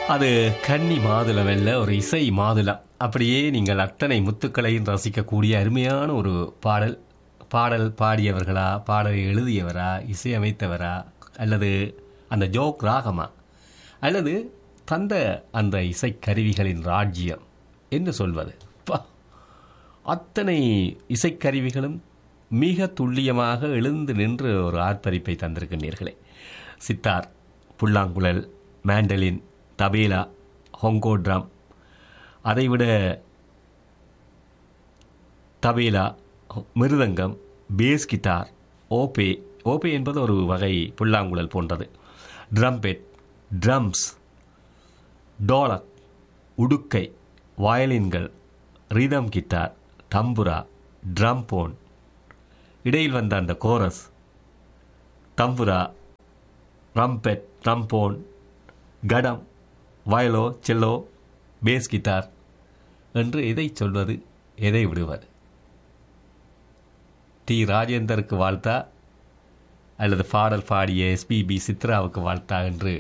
அது கன்னி மாதுளம் அல்ல ஒரு இசை மாதுளம் அப்படியே நீங்கள் அத்தனை முத்துக்களையும் ரசிக்கக்கூடிய அருமையான ஒரு பாடல் பாடல் பாடியவர்களா பாடலை எழுதியவரா இசையமைத்தவரா அல்லது அந்த ஜோக் ராகமா அல்லது தந்த அந்த இசைக்கருவிகளின் ராஜ்யம் என்று சொல்வது பா அத்தனை இசைக்கருவிகளும் மிக துல்லியமாக எழுந்து நின்று ஒரு ஆர்ப்பரிப்பை தந்திருக்கின்றீர்களே சித்தார் புல்லாங்குழல் மேண்டலின் தபேலா ஹொங்கோ ட்ரம் அதைவிட tabla mridangam bass guitar oboe oboe என்பது ஒரு வகை புல்லாங்குழல் போன்றது ட்ரம்பெட் ட்ரம்ஸ் டோலக் உடுக்கை வயலின்கள் ரிதம் கிட்டார் தம்புரா ட்ரம்போன் இடையில் வந்த அந்த chorus tambura trumpet trombone ghatam viola cello bass guitar என்று எதை சொல்வது எதை விடுவது டி ராஜேந்தருக்கு வாழ்த்தா அல்லது பாடல் பாடிய எஸ்பிபி சித்ராவுக்கு வாழ்த்தா என்று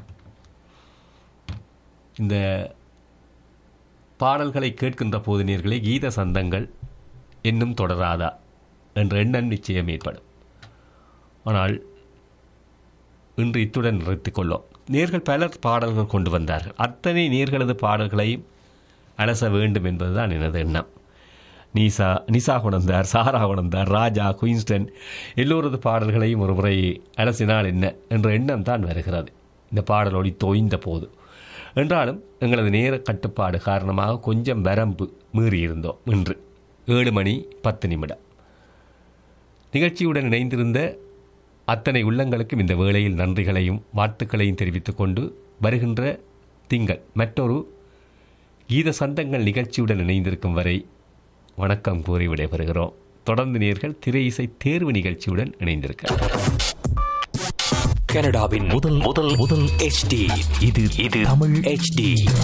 இந்த பாடல்களை கேட்கின்ற போது நேர்களே கீத சந்தங்கள் இன்னும் தொடராதா என்ற எண்ணம் நிச்சயம் ஏற்படும் ஆனால் இன்று இத்துடன் நிறுத்திக் கொள்ளோம் நேர்கள் பலர் பாடல்கள் கொண்டு வந்தார்கள் அத்தனை நேர்களது பாடல்களையும் அலச வேண்டும் என்பதுதான் எனது எண்ணம் நீசா நிசா கொணந்தார் சாரா கொணந்தார் ராஜா குயின்ஸ்டன் எல்லோரது பாடல்களையும் ஒரு முறை அலசினால் என்ன என்ற எண்ணம் தான் வருகிறது இந்த பாடல் ஒளி தோய்ந்த போது என்றாலும் எங்களது நேர கட்டுப்பாடு காரணமாக கொஞ்சம் வரம்பு மீறியிருந்தோம் இன்று ஏழு மணி பத்து நிமிடம் நிகழ்ச்சியுடன் இணைந்திருந்த அத்தனை உள்ளங்களுக்கும் இந்த வேளையில் நன்றிகளையும் வாழ்த்துக்களையும் தெரிவித்துக் கொண்டு வருகின்ற திங்கள் மற்றொரு கீத சந்தங்கள் நிகழ்ச்சியுடன் இணைந்திருக்கும் வரை வணக்கம் கூறி விடைபெறுகிறோம் தொடர்ந்து நேர்கள் திரை இசை தேர்வு நிகழ்ச்சியுடன் இணைந்திருக்கிறார் கனடாவின் முதல் முதல் முதல் HD இது இது தமிழ் HD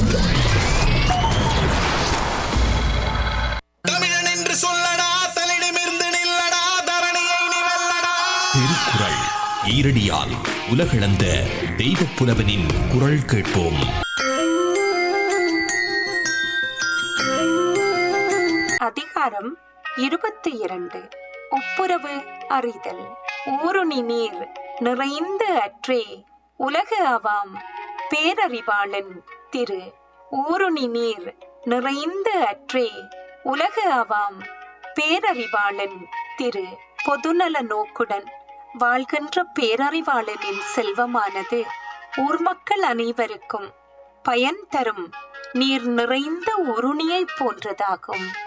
தமிழன் என்று சொல்லடா தலிடமிருந்து நில்லடா தரணியை நீ வெல்லடா திருக்குறள் ஈரடியால் உலகளந்த தெய்வப் புலவனின் குரல் கேட்போம் அதிகாரம் இருபத்தி இரண்டு ஒப்புரவு அறிதல் ஊருணி நீர் நிறைந்த அற்றே உலகு ஆவாம் பேரறிவாளன் திரு ஊருணி நீர் நிறைந்த அற்றே உலகு ஆவாம் பேரறிவாளன் திரு பொதுநல நோக்குடன் வாழ்கின்ற பேரறிவாளனின் செல்வமானது ஊர் மக்கள் அனைவருக்கும் பயன் தரும் நீர் நிறைந்த உருணியைப் போன்றதாகும்